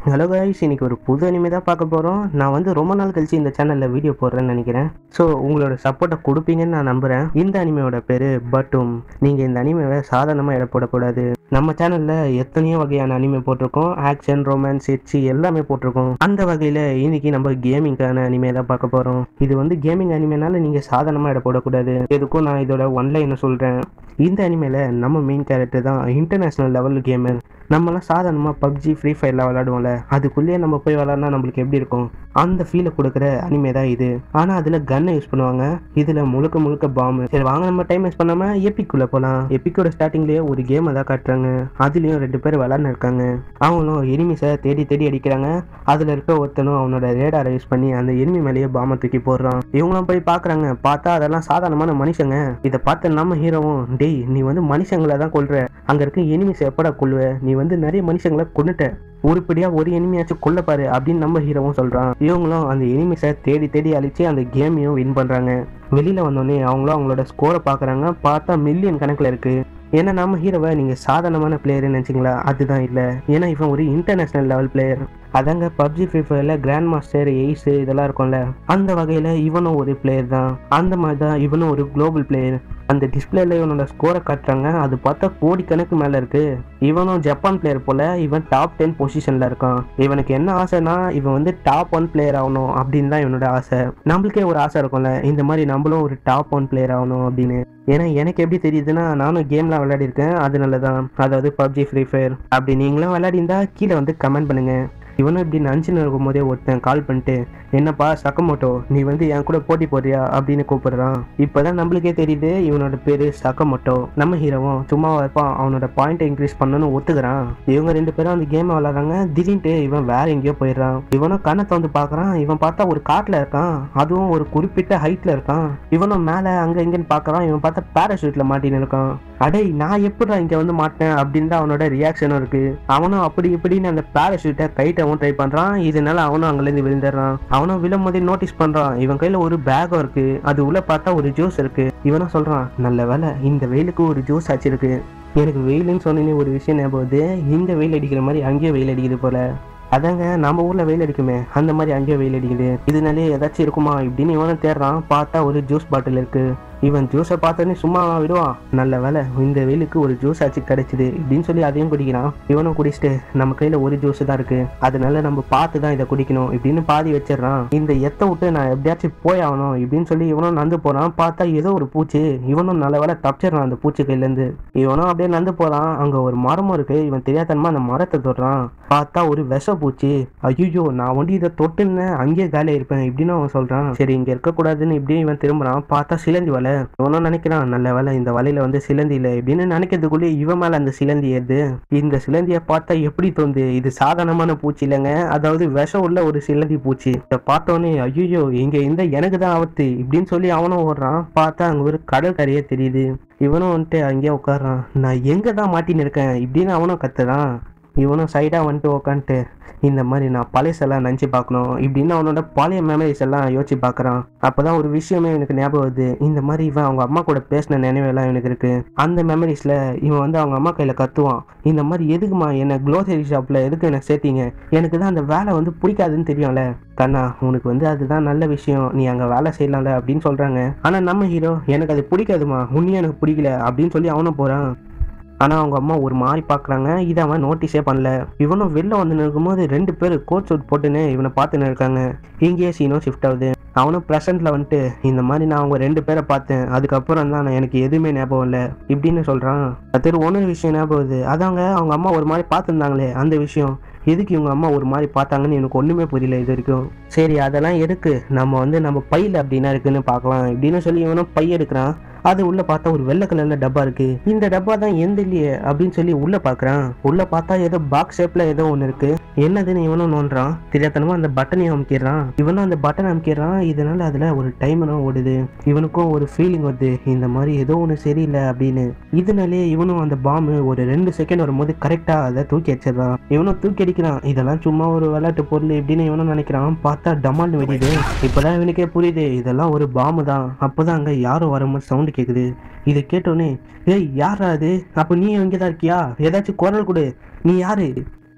hello guys இன்னைக்கு ஒரு புது அனிமே தான் பார்க்க போகிறோம் நான் வந்து ரொம்ப நாள் கழிச்சு இந்த சேனலில் வீடியோ போடுறேன்னு நினைக்கிறேன் ஸோ உங்களோட சப்போர்ட்டை கொடுப்பீங்கன்னு நான் நம்புகிறேன் இந்த அனிமையோட பேர் பட்டும் நீங்கள் இந்த அனிமேவை சாதாரணமாக இட போடக்கூடாது நம்ம சேனலில் எத்தனையோ வகையான அனிமே போட்டிருக்கோம் ஆக்ஷன் ரொமான்ஸ் எச்சி எல்லாமே போட்டிருக்கோம் அந்த வகையில் இன்னைக்கு நம்ம கேமிங்கான அனிமே தான் பார்க்க போகிறோம் இது வந்து கேமிங் அனிமேனால நீங்கள் சாதாரணமாக இட போடக்கூடாது எதுக்கும் நான் இதோட ஒன்லைனை சொல்கிறேன் இந்த அனிமேல நம்ம மெயின் கேரக்டர் தான் இன்டர்நேஷ்னல் லெவல் கேமர் நம்மலாம் சாதாரணமாக பப்ஜி ஃப்ரீ ஃபயர்லாம் விளாடுவோம்ல அதுக்குள்ளேயே நம்ம போய் விளாட்னா நம்மளுக்கு எப்படி இருக்கும் அந்த ஃபீலை கொடுக்குற அனிமே தான் இது ஆனால் அதில் கன்னை யூஸ் பண்ணுவாங்க இதில் முழுக்க முழுக்க பாம்பு சரி வாங்க நம்ம டைம் வேஸ்ட் பண்ணாமல் எப்பிக்குள்ளே போகலாம் எப்பிக்கோட ஸ்டார்டிங்லேயே ஒரு கேமை தான் காட்டுறாங்க அதுலேயும் ரெண்டு பேர் விளாட்னு இருக்காங்க அவங்களும் எனிமிஸை தேடி தேடி அடிக்கிறாங்க அதில் இருக்க ஒருத்தனும் அவனோட ரேடாரை யூஸ் பண்ணி அந்த எனிமி மேலேயே பாம்பை தூக்கி போடுறான் இவங்களும் போய் பார்க்குறாங்க பார்த்தா அதெல்லாம் சாதாரணமான மனுஷங்க இதை பார்த்த நம்ம ஹீரோவும் டேய் நீ வந்து மனுஷங்களை தான் கொல்ற அங்கே இருக்க எனிமிஸ் எப்படா கொல்லுவ நீ வந்து நிறைய மனுஷங்களை கொன்னுட்ட உருப்படியா ஒரு எனிமியாச்சும் கொல்ல பாரு அப்படின்னு நம்ம ஹீரோவும் சொல்றான் இவங்களும் அந்த எனிமிஸை தேடி தேடி அழிச்சு அந்த கேமையும் வின் பண்றாங்க வெளியில வந்தோடனே அவங்களும் அவங்களோட ஸ்கோரை பார்க்கறாங்க பார்த்தா மில்லியன் கணக்கில் இருக்கு ஏன்னா நம்ம ஹீரோவை நீங்கள் சாதாரணமான பிளேயர்னு நினச்சிங்களா அதுதான் இல்லை ஏன்னா இவன் ஒரு இன்டர்நேஷ்னல் லெவல் பிளேயர் அதாங்க பப்ஜி ஃப்ரீ ஃபயரில் கிராண்ட் மாஸ்டர் எய்ஸு இதெல்லாம் இருக்கும்ல அந்த வகையில் இவனும் ஒரு பிளேயர் தான் அந்த மாதிரி தான் இவனும் ஒரு குளோபல் பிளேயர் அந்த டிஸ்பிளேல இவனோட ஸ்கோரை காட்டுறாங்க அது பார்த்தா கோடிக்கணக்கு மேலே இருக்கு இவனும் ஜப்பான் பிளேயர் போல இவன் டாப் டென் பொசிஷனில் இருக்கான் இவனுக்கு என்ன ஆசைனா இவன் வந்து டாப் ஒன் பிளேயர் ஆகணும் அப்படின்னு தான் இவனோட ஆசை நம்மளுக்கே ஒரு ஆசை இருக்கும்ல இந்த மாதிரி நம்மளும் ஒரு டாப் ஒன் பிளேயர் ஆகணும் அப்படின்னு ஏன்னா எனக்கு எப்படி தெரியுதுன்னா நானும் கேம்லாம் விளையாடிருக்கேன் அதனால தான் அதாவது பப்ஜி ஃப்ரீ ஃபயர் அப்படி நீங்களும் விளையாடிருந்தா கீழே வந்து கமெண்ட் பண்ணுங்க இவனும் இப்படி நினச்சின்னு இருக்கும் போதே ஒருத்தன் கால் பண்ணிட்டு என்னப்பா சக்கமோட்டோ நீ வந்து என் கூட போட்டி போடுறியா அப்படின்னு கூப்பிடுறான் இப்போதான் நம்மளுக்கே தெரியுது இவனோட பேரு சக்கமோட்டோ நம்ம ஹீரோவும் சும்மா இருப்பான் அவனோட பாயிண்ட்டை இன்க்ரீஸ் பண்ணணும்னு ஒத்துக்கிறான் இவங்க ரெண்டு பேரும் அந்த கேம் விளாட்றாங்க திடீர்னு இவன் வேற எங்கேயோ போயிடுறான் இவனும் கண்ணத்தை வந்து பார்க்கறான் இவன் பார்த்தா ஒரு காட்டில் இருக்கான் அதுவும் ஒரு குறிப்பிட்ட ஹைட்ல இருக்கான் இவனும் மேலே அங்கே இங்கேன்னு பார்க்கறான் இவன் பார்த்தா பேராஷூட்ல மாட்டின்னு இருக்கான் அடே நான் எப்படிடா இங்கே வந்து மாட்டேன் அப்படின்னு தான் அவனோட ரியாக்ஷனும் இருக்கு அவனும் அப்படி இப்படின்னு அந்த பேராஷூட்டை கைட்டவும் ட்ரை பண்ணுறான் இதனால அவனும் அங்கேருந்து விழுந்துடுறான் அவனும் விழும் போதே நோட்டீஸ் பண்ணுறான் இவன் கையில் ஒரு பேகும் இருக்கு அது உள்ள பார்த்தா ஒரு ஜூஸ் இருக்கு இவனும் சொல்கிறான் நல்ல வேலை இந்த வெயிலுக்கு ஒரு ஜூஸ் ஆச்சிருக்கு எனக்கு வெயிலுன்னு சொன்னே ஒரு விஷயம் ஞாபகம் வருது இந்த வெயில் அடிக்கிற மாதிரி அங்கேயும் வெயில் அடிக்குது போல அதாங்க நம்ம ஊர்ல வெயில் அடிக்குமே அந்த மாதிரி அங்கேயும் வெயில் அடிக்குது இதனாலே ஏதாச்சும் இருக்குமா இப்படின்னு இவனும் தேடுறான் பார்த்தா ஒரு ஜூஸ் பாட்டில் இருக்கு இவன் ஜூஸை பார்த்தோன்னே சும்மா விடுவான் நல்ல வேலை இந்த வெயிலுக்கு ஒரு ஜூஸ் ஆச்சு கிடைச்சிது இப்படின்னு சொல்லி அதையும் குடிக்கிறான் இவனும் குடிச்சிட்டு நம்ம கையில ஒரு ஜூஸ் தான் இருக்கு அதனால நம்ம பார்த்து தான் இதை குடிக்கணும் இப்படின்னு பாதி வச்சிடறான் இந்த எத்தை விட்டு நான் எப்படியாச்சும் போய் ஆகணும் இப்படின்னு சொல்லி இவனும் நந்து போறான் பார்த்தா ஏதோ ஒரு பூச்சி இவனும் நல்ல வேலை தப்பிச்சிடறான் அந்த பூச்சி கையிலேருந்து இவனும் அப்படியே நந்து போறான் அங்க ஒரு மரமும் இருக்கு இவன் தெரியாதனமா அந்த மரத்தை தொடுறான் பார்த்தா ஒரு விஷ பூச்சி ஐயோ நான் வந்து இதை தொட்டுன்னு அங்கேயே காலியாக இருப்பேன் இப்படின்னு அவன் சொல்றான் சரி இங்க இருக்கக்கூடாதுன்னு இப்படியும் இவன் திரும்புறான் பார்த்தா சிலந்தி வலை இவனும் நினைக்கிறான் நல்ல வேலை இந்த வலையில வந்து சிலந்தி இல்லை இப்படின்னு நினைக்கிறதுக்குள்ளே இவன் மேல அந்த சிலந்தி ஏறுது இந்த சிலந்தியை பார்த்தா எப்படி தோந்து இது சாதாரணமான பூச்சி இல்லைங்க அதாவது விஷம் உள்ள ஒரு சிலந்தி பூச்சி இதை பார்த்தோன்னே ஐயோ இங்க இந்த எனக்கு தான் ஆபத்து இப்படின்னு சொல்லி அவனும் ஓடுறான் பார்த்தா அங்க ஒரு கடல் கரையே தெரியுது இவனும் வந்துட்டு அங்கேயே உட்காடுறான் நான் எங்க தான் மாட்டின்னு இருக்கேன் இப்படின்னு அவனும் கத்துறான் இவனும் சைடாக வந்துட்டு உக்காந்துட்டு இந்த மாதிரி நான் பழைசெல்லாம் நினச்சி பார்க்கணும் இப்படின்னு அவனோட பழைய மெமரிஸ் எல்லாம் யோசிச்சு பார்க்குறான் அப்போ தான் ஒரு விஷயமே எனக்கு ஞாபகம் வருது இந்த மாதிரி இவன் அவங்க அம்மா கூட பேசின நினைவெல்லாம் எனக்கு இருக்கு அந்த மெமரிஸில் இவன் வந்து அவங்க அம்மா கையில் கத்துவான் இந்த மாதிரி எதுக்குமா என்னை க்ளோசரி ஷாப்பில் எதுக்கு எனக்கு சேர்த்தீங்க எனக்கு தான் அந்த வேலை வந்து பிடிக்காதுன்னு தெரியும்ல கண்ணா உனக்கு வந்து அதுதான் நல்ல விஷயம் நீ அங்கே வேலை செய்யலாம்ல அப்படின்னு சொல்கிறாங்க ஆனால் நம்ம ஹீரோ எனக்கு அது பிடிக்காதுமா உன்னையும் எனக்கு பிடிக்கல அப்படின்னு சொல்லி அவனும் போகிறான் ஆனால் அவங்க அம்மா ஒரு மாதிரி பார்க்குறாங்க இதை அவன் நோட்டீஸே பண்ணல இவனும் வெளில வந்து இருக்கும்போது ரெண்டு பேர் கோட் சூட் போட்டுன்னு இவனை பார்த்துன்னு இருக்காங்க இங்கேயே சீனும் ஷிஃப்ட் ஆகுது அவனும் ப்ரெசண்ட்டில் வந்துட்டு இந்த மாதிரி நான் அவங்க ரெண்டு பேரை பார்த்தேன் அதுக்கப்புறம் தான் நான் எனக்கு எதுவுமே ஞாபகம் இல்லை இப்படின்னு சொல்கிறான் அது ஒன்று விஷயம் ஞாபகம் வருது அதாங்க அவங்க அம்மா ஒரு மாதிரி பார்த்துருந்தாங்களே அந்த விஷயம் எதுக்கு இவங்க அம்மா ஒரு மாதிரி பார்த்தாங்கன்னு எனக்கு ஒன்றுமே புரியல இது வரைக்கும் சரி அதெல்லாம் எதுக்கு நம்ம வந்து நம்ம பையில் அப்படின்னா இருக்குன்னு பார்க்கலாம் இப்படின்னு சொல்லி இவனும் பை எடுக்கிறான் அது உள்ள பார்த்தா ஒரு வெள்ளை கலர்ல டப்பா இருக்கு இந்த டப்பா தான் எந்த இல்லையே அப்படின்னு சொல்லி உள்ள பாக்குறான் உள்ள பார்த்தா ஏதோ பாக்ஸ் ஷேப்ல ஏதோ ஒன்று இருக்கு என்னதுன்னு இவனும் நோண்டுறான் தெரியாதனமா அந்த பட்டனையும் அமுக்கிடுறான் இவனும் அந்த பட்டன் அமுக்கிடுறான் இதனால அதுல ஒரு டைமரும் ஓடுது இவனுக்கும் ஒரு ஃபீலிங் வருது இந்த மாதிரி ஏதோ ஒன்று சரியில்லை அப்படின்னு இதனாலே இவனும் அந்த பாம்பு ஒரு ரெண்டு செகண்ட் வரும்போது கரெக்டா அதை தூக்கி வச்சிடறான் இவனும் தூக்கி அடிக்கிறான் இதெல்லாம் சும்மா ஒரு விளையாட்டு பொருள் இப்படின்னு இவனும் நினைக்கிறான் பார்த்தா டமால்னு வெடியுது இப்பதான் இவனுக்கே புரியுது இதெல்லாம் ஒரு பாம்பு தான் அப்போதான் அங்க யாரும் வரும்போது சவுண்டு கேக்குது இதை கேட்டோன்னே ஏய் யாரா அது அப்போ நீ இங்கே தான் இருக்கியா ஏதாச்சும் குரல் கொடு நீ யாரு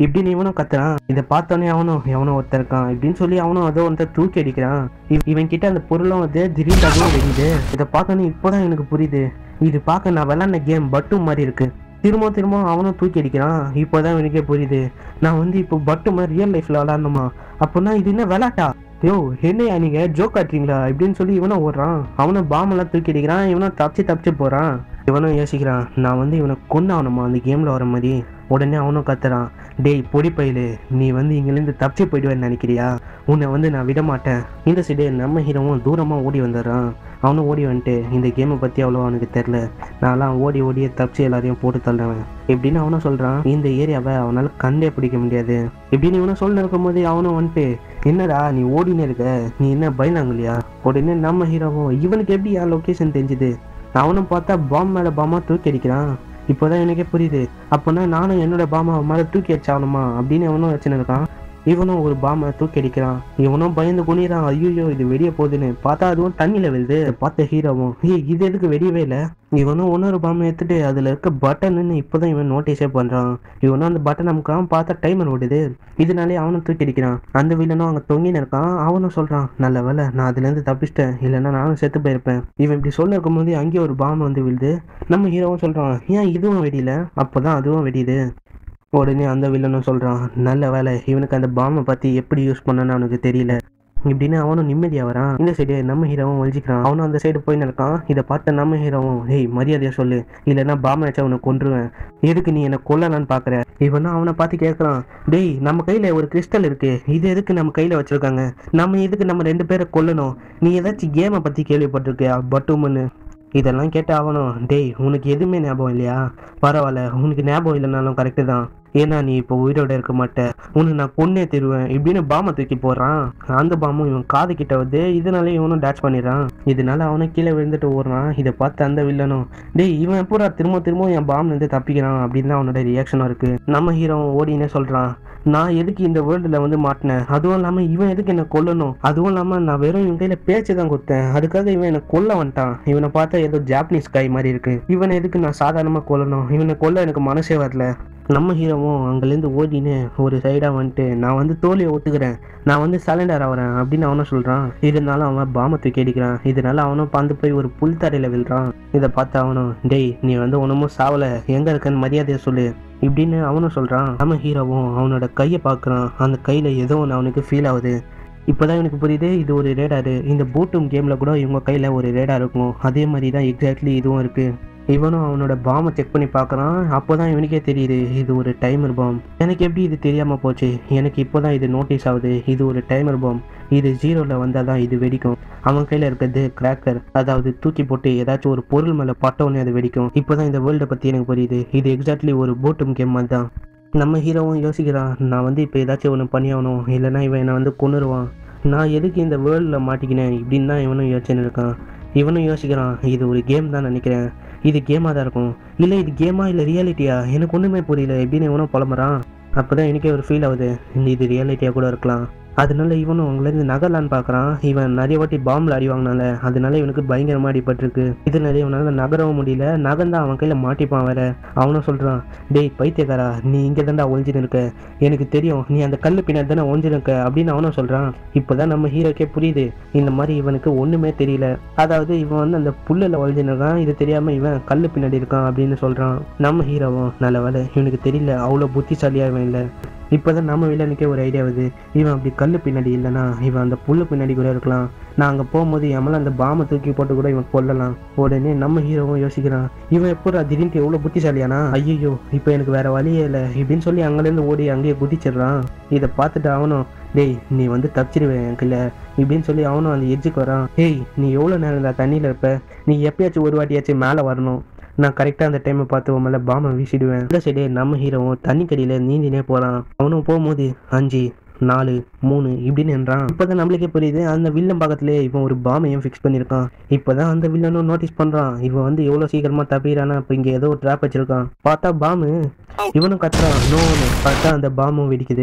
இப்படின்னு இவனும் கத்துறான் இதை பார்த்தோன்னே அவனும் எவனோ ஒருத்தன் இருக்கான் இப்படின்னு சொல்லி அவனும் அதோ வந்து தூக்கி அடிக்கிறான் இவ- இவன் கிட்ட அந்த பொருளும் வந்து திடீர்னு அதுவும் வெடியுது இதை பார்த்தோன்னே இப்போதான் எனக்கு புரியுது இது பார்க்க நான் விளாண்ட கேம் பட்டும் மாதிரி இருக்கு திரும்ப திரும்ப அவனும் தூக்கி அடிக்கிறான் இப்போதான் எனக்கே புரியுது நான் வந்து இப்போ பட்டு மாதிரி ரியல் லைஃப்ல விளாடணுமா அப்படின்னா இது என்ன விளாட்டா யோ என்னையா நீங்க ஜோக் காட்டுறீங்களா இப்படின்னு சொல்லி இவனும் ஓடுறான் அவனும் பாம்பெல்லாம் தூக்கி அடிக்கிறான் இவனும் தப்பிச்சு தப்பிச்சு போறான் இவனும் யோசிக்கிறான் நான் வந்து இவனை கொண்டாகணுமா அந்த கேம்ல வர மாதிரி உடனே அவனும் கத்துறான் டேய் பொடி பயிலு நீ வந்து இங்கிலேருந்து தப்பிச்சு போயிடுவேன்னு நினைக்கிறியா உன்னை வந்து நான் விட மாட்டேன் இந்த சைடு நம்ம ஹீரோவும் தூரமாக ஓடி வந்துடுறான் அவனும் ஓடி வந்துட்டு இந்த கேமை பற்றி அவ்வளோ அவனுக்கு தெரில நான்லாம் ஓடி ஓடியே தப்பிச்சு எல்லாரையும் போட்டு தள்ளுவேன் எப்படின்னு அவனும் சொல்கிறான் இந்த ஏரியாவை அவனால் கண்டே பிடிக்க முடியாது இப்படின்னு இவனும் சொல்ல இருக்கும்போது அவனும் வந்துட்டு என்னடா நீ ஓடினே இருக்க நீ என்ன பயந்தாங்கலையா உடனே நம்ம ஹீரோவும் இவனுக்கு எப்படி என் லொக்கேஷன் தெரிஞ்சுது அவனும் பார்த்தா பாம் மேலே பாமா தூக்கி அடிக்கிறான் இப்போதான் எனக்கே புரியுது அப்போனா நானும் என்னோட பாமா மேலே தூக்கி அடிச்சாகணுமா அப்படின்னு அவனும் வச்சுன்னு இருக்கான் இவனும் ஒரு பாமை தூக்கி அடிக்கிறான் இவனும் பயந்து குனிறான் ஐயோ இது வெடிய போகுதுன்னு பார்த்தா அதுவும் தண்ணியில விழுது பார்த்த ஹீரோவும் ஏய் இது எதுக்கு வெடியவே இல்லை இவனும் இன்னொரு பாம்பை எடுத்துட்டு அதுல இருக்க பட்டன்னு இப்போதான் இவன் நோட்டீஸே பண்றான் இவனும் அந்த பட்டன் அமுக்கான் பார்த்தா டைமர் ஓடுது இதனாலே அவனும் தூக்கி அடிக்கிறான் அந்த வில்லனும் அங்க தொங்கின்னு இருக்கான் அவனும் சொல்றான் நல்ல வேலை நான் அதுல இருந்து தப்பிச்சிட்டேன் இல்லைன்னா நானும் செத்து போயிருப்பேன் இவன் இப்படி சொல்ல இருக்கும்போது அங்கேயே ஒரு பாம்பு வந்து விழுது நம்ம ஹீரோவும் சொல்றான் ஏன் இதுவும் வெடியில அப்போதான் அதுவும் வெடியுது உடனே அந்த வில்லனும் சொல்கிறான் நல்ல வேலை இவனுக்கு அந்த பாம்பை பற்றி எப்படி யூஸ் பண்ணணும்னு அவனுக்கு தெரியல இப்படின்னு அவனும் நிம்மதியாக வரான் இந்த சைடு நம்ம ஹீரோவும் ஒழிச்சிக்கிறான் அவனும் அந்த சைடு போயின்னு இருக்கான் இதை பார்த்த நம்ம ஹீரோவும் ஏய் மரியாதையாக சொல்லு இல்லைன்னா பாம்பை வச்சு அவனை கொன்றுவேன் எதுக்கு நீ என்னை கொல்லலான்னு பார்க்குற இவனும் அவனை பார்த்து கேட்குறான் டேய் நம்ம கையில் ஒரு கிறிஸ்டல் இருக்கு இது எதுக்கு நம்ம கையில் வச்சிருக்காங்க நம்ம எதுக்கு நம்ம ரெண்டு பேரை கொல்லணும் நீ ஏதாச்சும் கேமை பற்றி கேள்விப்பட்டிருக்கியா பட்டுமன்னு இதெல்லாம் கேட்டு ஆகணும் டேய் உனக்கு எதுவுமே ஞாபகம் இல்லையா பரவாயில்ல உனக்கு ஞாபகம் இல்லைனாலும் கரெக்டு தான் ஏன்னா நீ இப்போ உயிரோட இருக்க மாட்ட உனக்கு நான் பொண்ணே தருவேன் இப்படின்னு பாமை தூக்கி போடுறான் அந்த பாமும் இவன் காது கிட்ட வந்து இதனால இவனும் டேச் பண்ணிடுறான் இதனால அவனும் கீழே விழுந்துட்டு ஓடுறான் இதை பார்த்து அந்த வில்லனும் டேய் இவன் எப்படா திரும்ப திரும்ப என் பாம்ல இருந்து தப்பிக்கிறான் அப்படின்னு தான் அவனோட ரியாக்ஷனும் இருக்கு நம்ம ஹீரோ ஓடினே சொல்றான் நான் எதுக்கு இந்த வேர்ல்டுல வந்து மாட்டினேன் அதுவும் இல்லாம இவன் எதுக்கு என்ன கொல்லணும் அதுவும் இல்லாம நான் வெறும் இவன் கையில பேச்சு தான் கொடுத்தேன் அதுக்காக இவன் என்ன கொல்ல வந்துட்டான் இவனை பார்த்தா ஏதோ ஜாப்பனீஸ் காய் மாதிரி இருக்கு இவனை எதுக்கு நான் சாதாரணமா கொல்லணும் இவனை கொல்ல எனக்கு மனசே வரல நம்ம ஹீரோவும் அங்கேருந்து ஓடின்னு ஒரு சைடாக வந்துட்டு நான் வந்து தோல்வியை ஒத்துக்கிறேன் நான் வந்து சலண்டர் ஆகிறேன் அப்படின்னு அவனும் சொல்கிறான் இருந்தாலும் அவன் பாமை தூக்கி அடிக்கிறான் இதனால அவனும் பந்து போய் ஒரு புல் தரையில் விழுறான் இதை பார்த்து அவனும் டேய் நீ வந்து ஒன்றுமும் சாவலை எங்கே இருக்கன்னு மரியாதையை சொல்லு இப்படின்னு அவனும் சொல்கிறான் நம்ம ஹீரோவும் அவனோட கையை பார்க்குறான் அந்த கையில் ஏதோ ஒன்று அவனுக்கு ஃபீல் ஆகுது இப்போதான் எனக்கு புரியுது இது ஒரு ரேடாரு இந்த பூட்டும் கேமில் கூட இவங்க கையில் ஒரு ரேடார் இருக்கும் அதே மாதிரி தான் எக்ஸாக்ட்லி இதுவும் இருக்குது இவனும் அவனோட பாமை செக் பண்ணி பார்க்குறான் அப்போ தான் இவனுக்கே தெரியுது இது ஒரு டைமர் பாம் எனக்கு எப்படி இது தெரியாமல் போச்சு எனக்கு இப்போ தான் இது நோட்டீஸ் ஆகுது இது ஒரு டைமர் பாம் இது ஜீரோவில் வந்தால் தான் இது வெடிக்கும் அவன் கையில் இருக்கிறது கிராக்கர் அதாவது தூக்கி போட்டு ஏதாச்சும் ஒரு பொருள் மேலே பட்டவுடனே அது வெடிக்கும் இப்போ தான் இந்த வேர்ல்டை பற்றி எனக்கு புரியுது இது எக்ஸாக்ட்லி ஒரு பூட்டும் கேம் மாதிரி தான் நம்ம ஹீரோவும் யோசிக்கிறான் நான் வந்து இப்போ ஏதாச்சும் ஒன்று பண்ணியாகணும் இல்லைன்னா இவன் என்னை வந்து கொன்னுருவான் நான் எதுக்கு இந்த வேர்ல்டில் மாட்டிக்கினேன் இப்படின்னு தான் இவனும் யோசிச்சுன்னு இருக்கான் இவனும் யோசிக்கிறான் இது ஒரு கேம் தான் நினைக்கிறேன் இது கேமாக தான் இருக்கும் இல்லை இது கேமா இல்லை ரியாலிட்டியா எனக்கு ஒன்றுமே புரியல எப்படின்னு இவனும் புலம்புறான் அப்போ தான் எனக்கே ஒரு ஃபீல் ஆகுது இந்த இது ரியாலிட்டியாக கூட இருக்கலாம் அதனால இவனும் அவங்களேருந்து நகரலான்னு பார்க்குறான் இவன் நிறைய வாட்டி பாம்பில் அடி வாங்கினால அதனால இவனுக்கு பயங்கரமாக அடிபட்டிருக்கு இதனால இவனால நகரவும் முடியல நகர்ந்தா அவன் கையில் மாட்டிப்பான் வேற அவனும் சொல்கிறான் டேய் பைத்தியக்காரா நீ இங்கே தான்டா ஒழிஞ்சுன்னு இருக்க எனக்கு தெரியும் நீ அந்த கல் பின்னாடி தானே ஒழிஞ்சுன்னு இருக்க அப்படின்னு அவனும் சொல்கிறான் இப்போ தான் நம்ம ஹீரோக்கே புரியுது இந்த மாதிரி இவனுக்கு ஒன்றுமே தெரியல அதாவது இவன் வந்து அந்த புல்லில் ஒழிஞ்சுன்னு இருக்கான் இது தெரியாமல் இவன் கல் பின்னாடி இருக்கான் அப்படின்னு சொல்கிறான் நம்ம ஹீரோவும் நல்ல வேலை இவனுக்கு தெரியல அவ்வளோ புத்திசாலியாக இவன் இல்லை இப்போதான் நம்ம வில்லனுக்கே ஒரு ஐடியா வருது இவன் அப்படி கல் பின்னாடி இல்லைனா இவன் அந்த புல்லு பின்னாடி கூட இருக்கலாம் நான் அங்கே போகும்போது எம்மல அந்த பாமை தூக்கி போட்டு கூட இவன் கொல்லலாம் உடனே நம்ம ஹீரோவும் யோசிக்கிறான் இவன் எப்போ திடீர்னு எவ்வளோ புத்திசாலியானா ஐயோ இப்போ எனக்கு வேற வழியே இல்லை இப்படின்னு சொல்லி அங்கேருந்து ஓடி அங்கேயே குதிச்சிடுறான் இதை பார்த்துட்டு அவனும் டேய் நீ வந்து தப்பிச்சிருவேன் என் கையில் இப்படின்னு சொல்லி அவனும் அந்த எட்ஜுக்கு வரான் ஏய் நீ எவ்வளோ நேரம் தான் தண்ணியில் இருப்ப நீ எப்பயாச்சும் ஒரு வாட்டியாச்சும் மேலே வரணும் நான் கரெக்டாக அந்த டைமை பார்த்து உன் மேலே பாமை வீசிடுவேன் இந்த சைடு நம்ம ஹீரோவும் தண்ணி கடியில் நீந்தினே போகிறான் அவனும் போகும்போது அஞ்சு நாலு மூணு இப்படின்னு என்றான் இப்போதான் நம்மளுக்கே புரியுது அந்த வில்லன் பக்கத்துலேயே இவன் ஒரு பாமையும் ஃபிக்ஸ் பண்ணியிருக்கான் இப்போதான் அந்த வில்லனும் நோட்டீஸ் பண்ணுறான் இவன் வந்து எவ்வளோ சீக்கிரமாக தப்பிக்கிறானா இப்போ இங்கே ஏதோ ஒரு ட்ராப் வச்சிருக்கான் பார்த்தா பாமு இவனும் கத்துறான் நோன்னு பார்த்தா அந்த பாமும் வெடிக்குது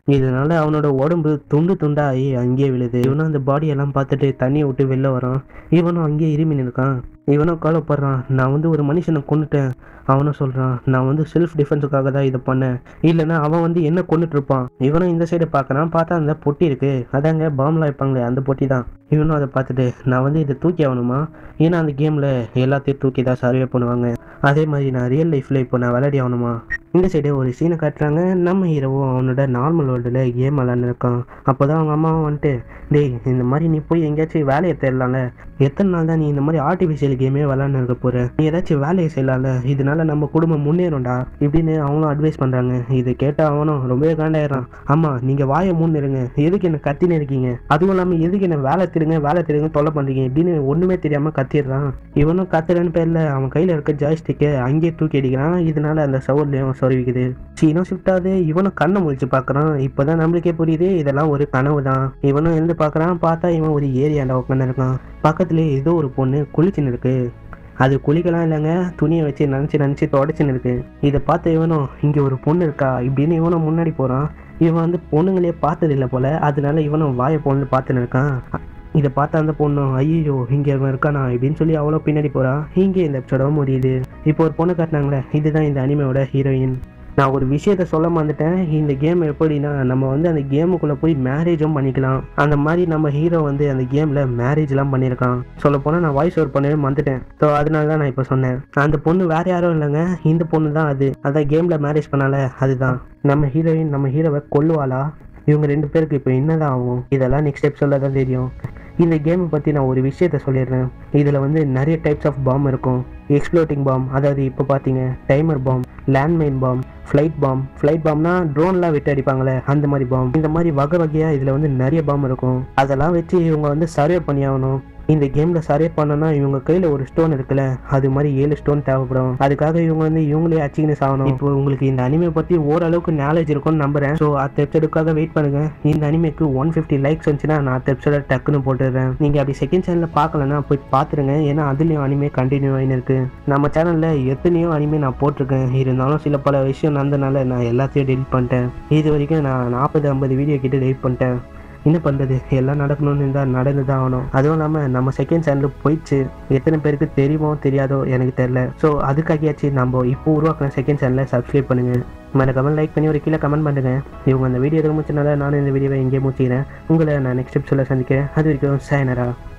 இதனால அவனோட உடம்பு துண்டு துண்டாகி அங்கேயே விழுது இவனும் அந்த பாடியெல்லாம் பார்த்துட்டு தண்ணியை விட்டு வெளில வரான் இவனும் அங்கேயே இருமி இருக்கான் இவனும் கவலைப்படுறான் நான் வந்து ஒரு மனுஷனை கொண்டுட்டேன் அவனும் சொல்கிறான் நான் வந்து செல்ஃப் டிஃபென்ஸுக்காக தான் இதை பண்ணேன் இல்லைன்னா அவன் வந்து என்ன கொண்டுட்டு இருப்பான் இவனும் இந்த சைடு பார்க்கறான் பார்த்தா அந்த பொட்டி இருக்கு அதாங்க பாம்லாம் வைப்பாங்களே அந்த பொட்டி தான் இவனும் அதை பார்த்துட்டு நான் வந்து இதை தூக்கி ஆகணுமா ஏன்னா அந்த கேமில் எல்லாத்தையும் தூக்கி தான் சர்வே பண்ணுவாங்க அதே மாதிரி நான் ரியல் லைஃப்பில் இப்போ நான் விளையாடி ஆகணுமா இந்த சைடு ஒரு சீனை காட்டுறாங்க நம்ம ஹீரோவும் அவனோட நார்மல் வேர்ல்டில் கேம் விளாண்டுருக்கான் அப்போ தான் அவங்க அம்மாவும் வந்துட்டு டேய் இந்த மாதிரி நீ போய் எங்கேயாச்சும் வேலையை தேடலாம்ல எத்தனை நாள் தான் நீ இந்த மாதிரி ஆர்டிஃபிஷியல் கேமே விளாண்டு இருக்க போற நீ ஏதாச்சும் வேலையை செய்யலாம்ல இதனால நம்ம குடும்பம் முன்னேறும்டா இப்படின்னு அவங்களும் அட்வைஸ் பண்ணுறாங்க இதை கேட்டால் அவனும் ரொம்பவே காண்டாயிடுறான் ஆமாம் நீங்கள் வாயை முன்னிருங்க எதுக்கு என்ன கத்தின்னு இருக்கீங்க அதுவும் இல்லாமல் எதுக்கு என்ன வேலை திருங்க வேலை திருங்க தொல்லை பண்ணுறீங்க இப்படின்னு ஒன்றுமே தெரியாமல் கத்திடுறான் இவனும் கத்துறன்னு பேரில் அவன் கையில் இருக்க ஜாய்ஸ்டிக்கை அங்கேயே தூக்கி அடிக்கிறான் இதனால அந்த சவுர்லேயும் சொருவிக்குது சீனும் ஷிஃப்ட் ஆகுது இவனும் கண்ணை முழிச்சு பார்க்குறான் இப்போதான் நம்மளுக்கே புரியுது இதெல்லாம் ஒரு கனவு தான் இவனும் எழுந்து பார்க்குறான் பார்த்தா இவன் ஒரு ஏரியாண்ட உட்காந்துருக்கான் பக்கத்துலேயே ஏதோ ஒரு பொண்ணு குளிச்சுன்னு இருக்கு அது குளிக்கலாம் இல்லைங்க துணியை வச்சு நினச்சி நினச்சி தொடச்சின்னு இருக்கு இதை பார்த்த இவனும் இங்கே ஒரு பொண்ணு இருக்கா இப்படின்னு இவனும் முன்னாடி போகிறான் இவன் வந்து பொண்ணுங்களே பார்த்தது இல்லை போல அதனால இவனும் வாயை பொண்ணு பார்த்துன்னு இருக்கான் இதை பார்த்த அந்த பொண்ணும் ஐயோ இங்கே இவன் இருக்கானா இப்படின்னு சொல்லி அவ்வளோ பின்னாடி போகிறா இங்கே இந்த எபிசோட முடியுது இப்போ ஒரு பொண்ணு காட்டினாங்களே இதுதான் இந்த அனிமையோட ஹீரோயின் நான் ஒரு விஷயத்த சொல்ல மறந்துட்டேன் இந்த கேம் எப்படின்னா நம்ம வந்து அந்த கேமுக்குள்ளே போய் மேரேஜும் பண்ணிக்கலாம் அந்த மாதிரி நம்ம ஹீரோ வந்து அந்த கேமில் மேரேஜ்லாம் பண்ணியிருக்கான் சொல்ல போனால் நான் வாய்ஸ் ஓவர் பண்ணவே மறந்துட்டேன் ஸோ அதனால தான் நான் இப்போ சொன்னேன் அந்த பொண்ணு வேற யாரும் இல்லைங்க இந்த பொண்ணு தான் அது அதான் கேமில் மேரேஜ் பண்ணால அதுதான் நம்ம ஹீரோயின் நம்ம ஹீரோவை கொல்லுவாளா இவங்க ரெண்டு பேருக்கு இப்போ என்னதான் ஆகும் இதெல்லாம் நெக்ஸ்ட் எபிசோடில் தான் தெரியும் இந்த கேமை பற்றி நான் ஒரு விஷயத்த சொல்லிடுறேன் இதில் வந்து நிறைய டைப்ஸ் ஆஃப் பாம் இருக்கும் எக்ஸ்ப்ளோட்டிங் பாம் அதாவது இப்போ பார்த்தீங்க timer bomb landmine bomb flight bomb flight பாம்னா ட்ரோன்லாம் விட்டு அடிப்பாங்களே அந்த மாதிரி பாம் இந்த மாதிரி வகை வகையாக இதில் வந்து நிறைய பாம் இருக்கும் அதெல்லாம் வச்சு இவங்க வந்து சர்வே பண்ணி ஆகணும் இந்த கேமில் சர்வே பண்ணனா இவங்க கையில் ஒரு ஸ்டோன் இருக்குல்ல அது மாதிரி ஏழு ஸ்டோன் தேவைப்படும் அதுக்காக இவங்க வந்து இவங்களே அச்சிங்கன்னு சாகணும் இப்போ உங்களுக்கு இந்த அனிமே பற்றி ஓரளவுக்கு நாலேஜ் இருக்கும்னு நம்புறேன் ஸோ அடுத்த எபிசோடுக்காக வெயிட் பண்ணுங்க இந்த அனிமேக்கு ஒன் ஃபிஃப்டி லைக்ஸ் வந்துச்சுன்னா நான் அடுத்த எபிசோட டக்குன்னு போட்டுடுறேன் நீங்கள் அப்படி செகண்ட் சேனலில் பார்க்கலன்னா போய் பார்த்துருங்க ஏன்னா அதுலேயும் அனிமே கண்டினியூ ஆகின்னு இருக்கு நம்ம சேனலில் எத்தனையோ அனிமே நான் போட்டிருக்கேன் இருந்தாலும் சில பல விஷயம் நடந்தனால நான் எல்லாத்தையும் டெலிட் பண்ணிட்டேன் இது வரைக்கும் நான் நாற்பது ஐம்பது வீடியோ கிட்ட டெலிட் பண்ணிட்டேன் என்ன பண்ணுறது எல்லாம் நடக்கணும்னு இருந்தால் நடந்து தான் ஆகணும் அதுவும் இல்லாமல் நம்ம செகண்ட் சேனல் போயிடுச்சு எத்தனை பேருக்கு தெரியுமோ தெரியாதோ எனக்கு தெரில ஸோ அதுக்காகியாச்சும் நம்ம இப்போ உருவாக்குன செகண்ட் சேனலை சப்ஸ்கிரைப் பண்ணுங்கள் மறக்காம லைக் பண்ணி ஒரு கீழே கமெண்ட் பண்ணுங்க இவங்க அந்த வீடியோ எதுவும் முடிச்சனால நானும் இந்த வீடியோவை எங்கேயே முடிச்சுக்கிறேன் உங்களை நான் நெக்ஸ்ட் எபிசோட சந்திக்கிறேன் அது வரைக்கும் சாயனரா